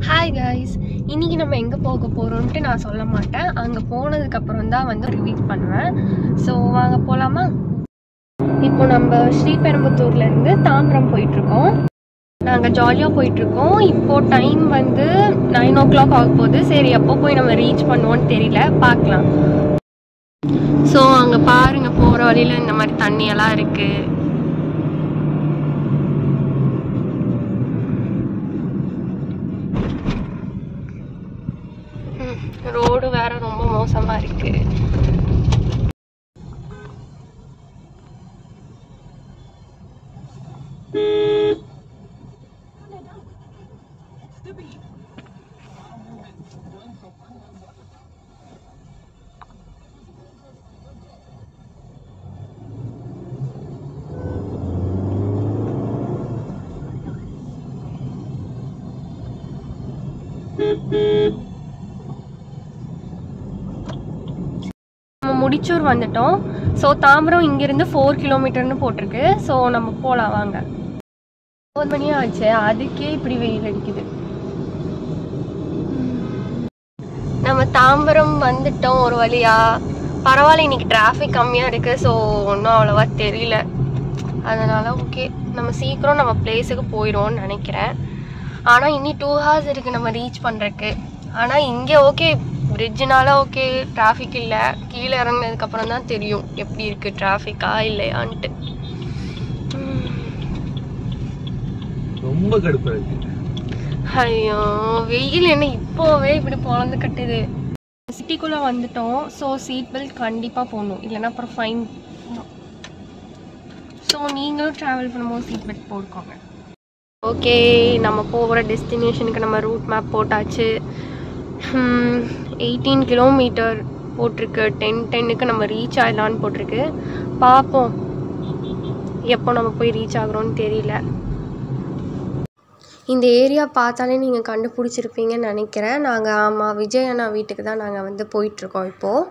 Hi guys இன்னைக்கு நம்ம எங்கே போக போகிறோம்ட்டு நான் சொல்ல மாட்டேன் அங்கே போனதுக்கப்புறம் தான் வந்து ரிவீல் பண்ணுவேன் ஸோ வாங்க போகலாமா இப்போ நம்ம ஸ்ரீபெரும்புத்தூர்லேருந்து தாம்பரம் போயிட்டுருக்கோம் நாங்கள் ஜாலியாக போயிட்டுருக்கோம் இப்போ டைம் வந்து நைன் ஓ கிளாக் ஆக போகுது சரி எப்போ போய் நம்ம ரீச் பண்ணுவோன்னு தெரியல பார்க்கலாம் ஸோ அங்கே பாருங்க போகிற வழியில் இந்த மாதிரி தண்ணியெல்லாம் இருக்குது ரோடு வேற ரொம்ப மோசமா இருக்கு நம்ம முடிச்சூர் வந்துட்டோம் ஸோ தாம்பரம் இங்கிருந்து ஃபோர் கிலோமீட்டர்னு போட்டிருக்கு ஸோ நம்ம போகலாம் வாங்க ஒன்பது மணி ஆச்சு அதுக்கே இப்படி வெயில் அடிக்குது நம்ம தாம்பரம் வந்துட்டோம் ஒரு வழியா பரவாயில்ல இன்னைக்கு டிராஃபிக் கம்மியாக இருக்குது ஸோ ஒன்றும் அவ்வளோவா தெரியல அதனால ஓகே நம்ம சீக்கிரம் நம்ம பிளேஸுக்கு போயிடுவோம்னு நினைக்கிறேன் ஆனால் இன்னி டூ ஹவர்ஸ் இருக்குது நம்ம ரீச் பண்ணுறக்கு ஆனால் இங்கே ஓகே பிரிட்ஜுனால ஓகே டிராஃபிக் இல்லை கீழே இறங்குனதுக்கப்புறம் தான் தெரியும் எப்படி இருக்குது டிராஃபிக்கா இல்லையான்ட்டு உம். ரொம்ப கடுப்பா இருக்கு ஐயோ வெயில் என்ன இப்போவே இப்படி பொழந்து கட்டுது சிட்டிக்குள்ளே வந்துட்டோம் ஸோ சீட் பெல்ட் கண்டிப்பாக போடணும் இல்லைன்னா அப்புறம் ஃபைன் ஸோ நீங்களும் ட்ராவல் பண்ணும்போது சீட் பெல்ட் போட்டுக்கோங்க ஓகே நம்ம போகிற டெஸ்டினேஷனுக்கு நம்ம ரூட் மேப் போட்டாச்சு எயிட்டீன் கிலோமீட்டர் போட்டிருக்கு டென் டென்னுக்கு நம்ம ரீச் ஆகலான்னு போட்டிருக்கு பார்ப்போம் எப்போ நம்ம போய் ரீச் ஆகுறோன்னு தெரியல இந்த ஏரியா பார்த்தாலே நீங்கள் கண்டுபிடிச்சிருப்பீங்கன்னு நினைக்கிறேன் நாங்கள் ஆமாம் விஜய் அண்ணா வீட்டுக்கு தான் நாங்கள் வந்து போயிட்டுருக்கோம் இப்போது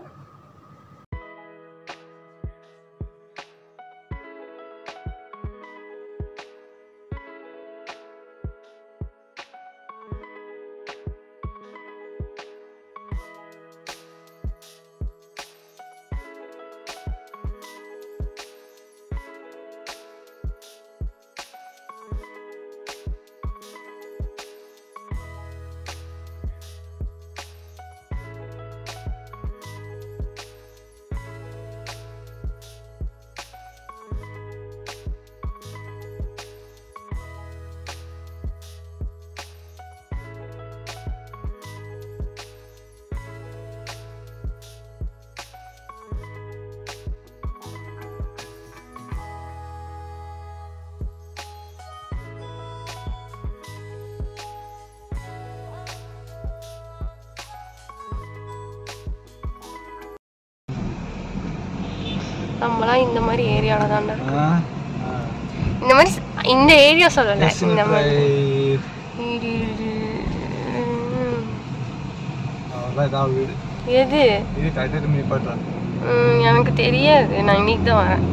நம்மளாம் இந்த மாதிரி ஏரியாவில் தான் இருக்கோம் இந்த மாதிரி ஸ்- இந்த ஏரியா சொல்லலை இந்த மாதிரி இரு, இரு, ம். அவ்வளோதான் இதான் வீடு எது இது கரெக்டாக நிப்பாட்டுறாங்க ம், எனக்கு தெரியாது நான் இன்னைக்கு தான் வரேன்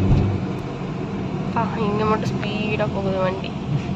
பா இங்கே மட்டும் ஸ்பீடாக போகுது வண்டி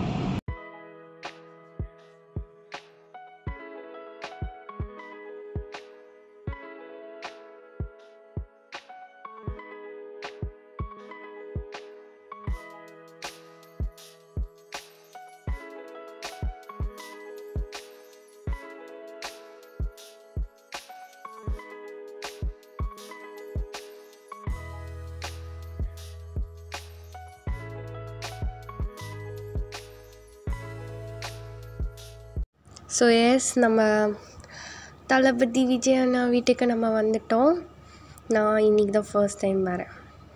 ஸோ எஸ் நம்ம தளபதி விஜய் அண்ணா வீட்டுக்கு நம்ம வந்துட்டோம் நான் இன்னைக்கு தான் ஃபர்ஸ்ட் டைம் வரேன்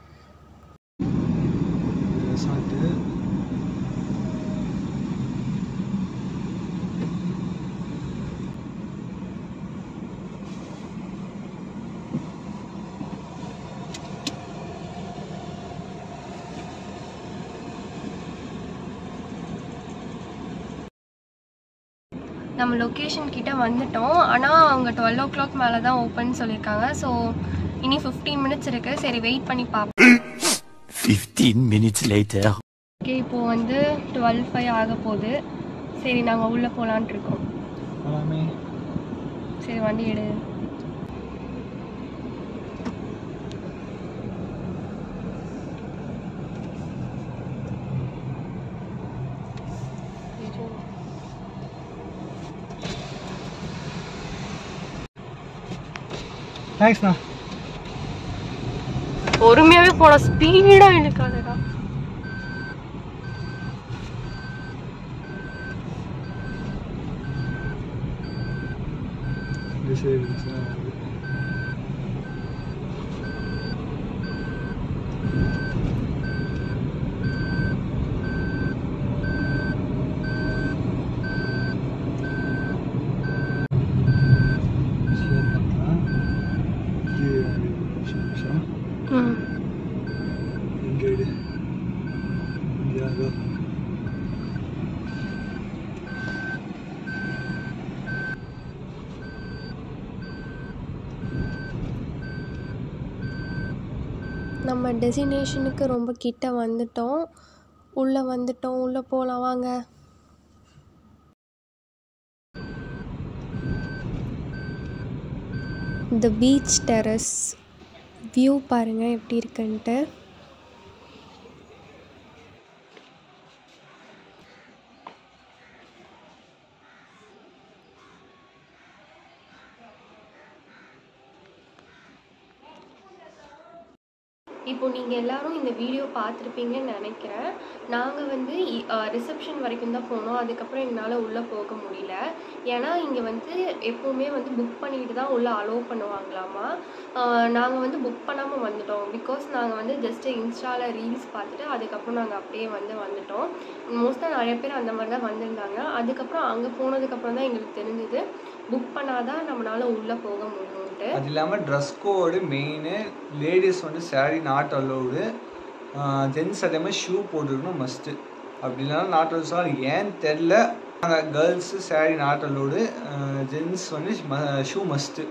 ரெசார்ட்டு நம்ம லொக்கேஷன் கிட்ட வந்துட்டோம் ஆனால் அவங்க டுவெல் ஓ கிளாக் மேலே தான் ஓப்பன் சொல்லியிருக்காங்க ஸோ இனி ஃபிஃப்டீன் மினிட்ஸ் இருக்குது சரி வெயிட் பண்ணி பார்ப்போம் 15 minutes later. ஓகே இப்போ வந்து டுவெல் ஃபைவ் ஆக போகுது சரி நாங்கள் உள்ளே போகலான்ட்டு இருக்கோம் போலாமே சரி வண்டி எடு தேங்க்ஸ்ண்ணா பொறுமையாவே போட ஸ்பீடா இழுக்காதடா இந்த சைடு இருந்துச்சுன்னா ஷேர் பண்ணலாம் இது நிமிஷம் நிமிஷம் ம் இங்கே இடு இங்கே அதோ நம்ம டெஸ்டினேஷனுக்கு ரொம்ப கிட்ட வந்துட்டோம் உள்ளே வந்துட்டோம் உள்ளே போகலாம் வாங்க இந்த பீச் டெரஸ் வியூ பாருங்கள் எப்படி இருக்குன்ட்டு இப்போ நீங்கள் எல்லாரும் இந்த வீடியோ பார்த்துருப்பீங்கன்னு நினைக்கிறேன் நாங்கள் வந்து ரிசப்ஷன் வரைக்கும் தான் போனோம் அதுக்கப்புறம் எங்களால் உள்ளே போக முடியல ஏன்னா இங்கே வந்து எப்போவுமே வந்து புக் பண்ணிட்டு தான் உள்ளே அலோவ் பண்ணுவாங்களாமா நாங்கள் வந்து புக் பண்ணாமல் வந்துட்டோம் பிகாஸ் நாங்கள் வந்து ஜஸ்ட்டு இன்ஸ்டாவில் ரீல்ஸ் பார்த்துட்டு அதுக்கப்புறம் நாங்கள் அப்படியே வந்து வந்துட்டோம் மோஸ்ட்டாக நிறைய பேர் அந்த மாதிரி தான் வந்திருந்தாங்க அதுக்கப்புறம் அங்கே போனதுக்கப்புறம் தான் எங்களுக்கு தெரிஞ்சது புக் பண்ணாதான் நம்மளால உள்ளே போக முடியும்ன்ட்டு அது இல்லாமல் ட்ரெஸ் கோடு மெயின் லேடிஸ் வந்து saree நாட் அலோடு ஜென்ஸ் அதே மாதிரி ஷூ போட்டுருக்கணும் மஸ்ட்டு அப்படி இல்லைன்னா நாட் அலோடு ஏன் தெரில நாங்கள் girls saree not allowed gents வந்து ஷூ மஸ்ட்டு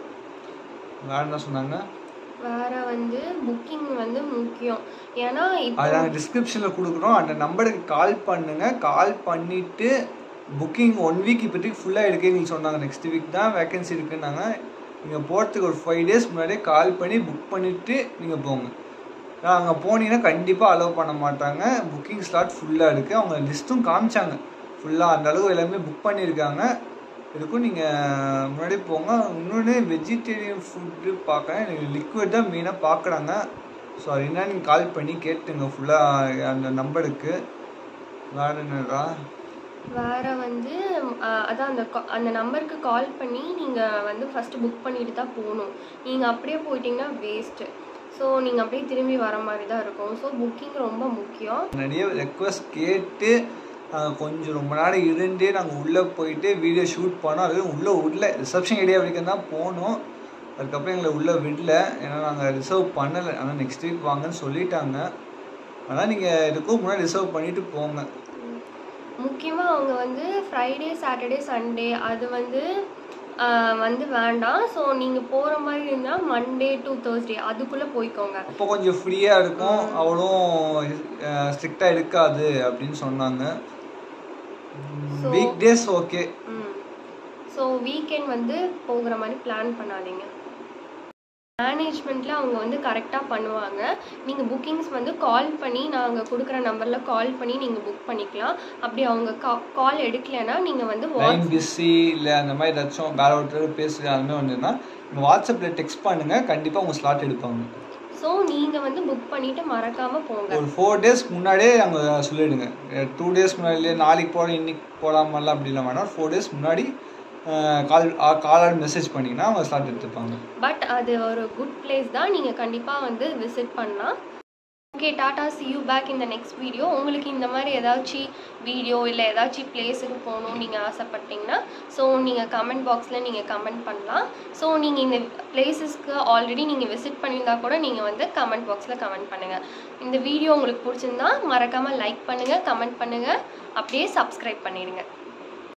வேறு என்ன சொன்னாங்க வேற வந்து புக்கிங் வந்து முக்கியம் ஏன்னா இப்போ அது நாங்கள் டிஸ்கிரிப்ஷனில் கொடுக்குறோம் அந்த நம்பருக்கு கால் பண்ணுங்க கால் பண்ணிவிட்டு புக்கிங் ஒன் வீக் இப்போதைக்கு ஃபுல்லாக எடுக்க எங்களுக்கு சொன்னாங்க நெக்ஸ்ட் வீக் தான் வேகன்சி இருக்குன்னாங்க நீங்கள் போகிறதுக்கு ஒரு ஃபைவ் டேஸ் முன்னாடியே கால் பண்ணி புக் பண்ணிவிட்டு நீங்கள் போங்க ஏன்னா அங்கே போனீங்கன்னா கண்டிப்பாக அலோவ் பண்ண மாட்டாங்க புக்கிங் ஸ்லாட் ஃபுல்லாக இருக்குது அவங்க லிஸ்ட்டும் காமிச்சாங்க ஃபுல்லாக அந்த அளவு எல்லாமே புக் பண்ணியிருக்காங்க இதுக்கும் நீங்கள் முன்னாடி போங்க இன்னொன்று வெஜிடேரியன் ஃபுட்டு பார்க்குறேன் எனக்கு லிக்விட் தான் மெயினாக பார்க்குறாங்க ஸோ அது என்ன நீங்கள் கால் பண்ணி கேட்டுங்க ஃபுல்லாக அந்த நம்பருக்கு வேறு என்னடா வேற வந்து அஹ், அதான் அந்த ca- அந்த நம்பருக்கு கால் பண்ணி நீங்கள் வந்து ஃபஸ்ட்டு புக் பண்ணிட்டு தான் போகணும் நீங்கள் அப்படியே போயிட்டீங்கன்னா வேஸ்ட்டு ஸோ நீங்கள் அப்படியே திரும்பி வர மாதிரி தான் இருக்கும் ஸோ புக்கிங் ரொம்ப முக்கியம் நிறைய ரெக்வஸ்ட் கேட்டு ஆஹ், கொஞ்சம் ரொம்ப நேரம் இருந்து நாங்கள் உள்ளே போயிட்டு வீடியோ ஷூட் பண்ணோம் அது உள்ளே விடல ரிசப்ஷன் ஏரியா வரைக்கும் தான் போனோம் அதுக்கப்புறம் எங்களை உள்ளே விடல ஏன்னா நாங்கள் ரிசர்வ் பண்ணலை ஆனால் நெக்ஸ்ட் வீக் வாங்கன்னு சொல்லிட்டாங்க ஆனால் நீங்கள் இதுக்கும் முன்னாடி ரிசர்வ் பண்ணிட்டு போங்க முக்கியமாக அவங்க வந்து ஃப்ரைடே சாட்டர்டே சண்டே அது வந்து அஹ், வந்து வேண்டாம் ஸோ நீங்கள் போகிற மாதிரி இருந்தால் மண்டே டு தேர்ஸ்டே அதுக்குள்ளே போய்க்கோங்க அப்போ கொஞ்சம் ஃப்ரீயாக இருக்கும் அவ்வளோ ஸ்ட்ரிக்டாக இருக்காது அப்படின்னு சொன்னாங்க So- வீக் டேஸ் ஓகே ம் ஸோ வீக்கெண்ட் வந்து போகிற மாதிரி பிளான் பண்ணாதீங்க மேனேஜ்மெண்ட்டில் அவங்க வந்து கரெக்டாக பண்ணுவாங்க நீங்கள் புக்கிங்ஸ் வந்து கால் பண்ணி நாங்கள் கொடுக்குற நம்பரில் கால் பண்ணி நீங்கள் புக் பண்ணிக்கலாம் அப்படி அவங்க கா கால் எடுக்கலைன்னா நீங்கள் வந்து லைன் வாட்ஸ் பிஸி இல்லை அந்த மாதிரி ஏதாச்சும் வேற ஒருத்தர் பேசுகிற அந்த மாதிரி வந்ததுன்னா நீங்கள் வாட்ஸ்அப்பில் டெக்ஸ்ட் பண்ணுங்கள் கண்டிப்பாக உங்கள் ஸ்லாட் எடுப்பாங்க ஸோ நீங்கள் வந்து புக் பண்ணிவிட்டு மறக்காமல் போங்க ஒரு ஃபோர் டேஸ் முன்னாடியே அவங்க சொல்லிடுங்க டூ டேஸ் முன்னாடியே நாளைக்கு போகிறோம் இன்னைக்கு போகலாமல்லாம் அப்படிலாம் வேணாம் ஃபோர் டேஸ் முன்னாடி கால் கால் மெசேஜ் பண்ணிங்கன்னா அவங்க ஸ்லாட் எடுத்துப்பாங்க பட் அது ஒரு குட் பிளேஸ் தான் நீங்கள் கண்டிப்பாக வந்து விசிட் பண்ணலாம் okay tata see you back இந்த நெக்ஸ்ட் வீடியோ உங்களுக்கு இந்த மாதிரி ஏதாச்சும் வீடியோ இல்லை ஏதாச்சும் பிளேஸுக்கு போகணும்னு நீங்கள் ஆசைப்பட்டீங்கன்னா ஸோ நீங்கள் கமெண்ட் பாக்ஸில் நீங்கள் கமெண்ட் பண்ணலாம் ஸோ நீங்கள் இந்த பிளேசஸ்க்கு ஆல்ரெடி நீங்கள் விசிட் பண்ணியிருந்தா கூட நீங்கள் வந்து கமெண்ட் பாக்ஸில் கமெண்ட் பண்ணுங்கள் இந்த வீடியோ உங்களுக்கு பிடிச்சிருந்தா மறக்காமல் லைக் பண்ணுங்கள் கமெண்ட் பண்ணுங்கள் அப்படியே சப்ஸ்கிரைப் பண்ணிடுங்க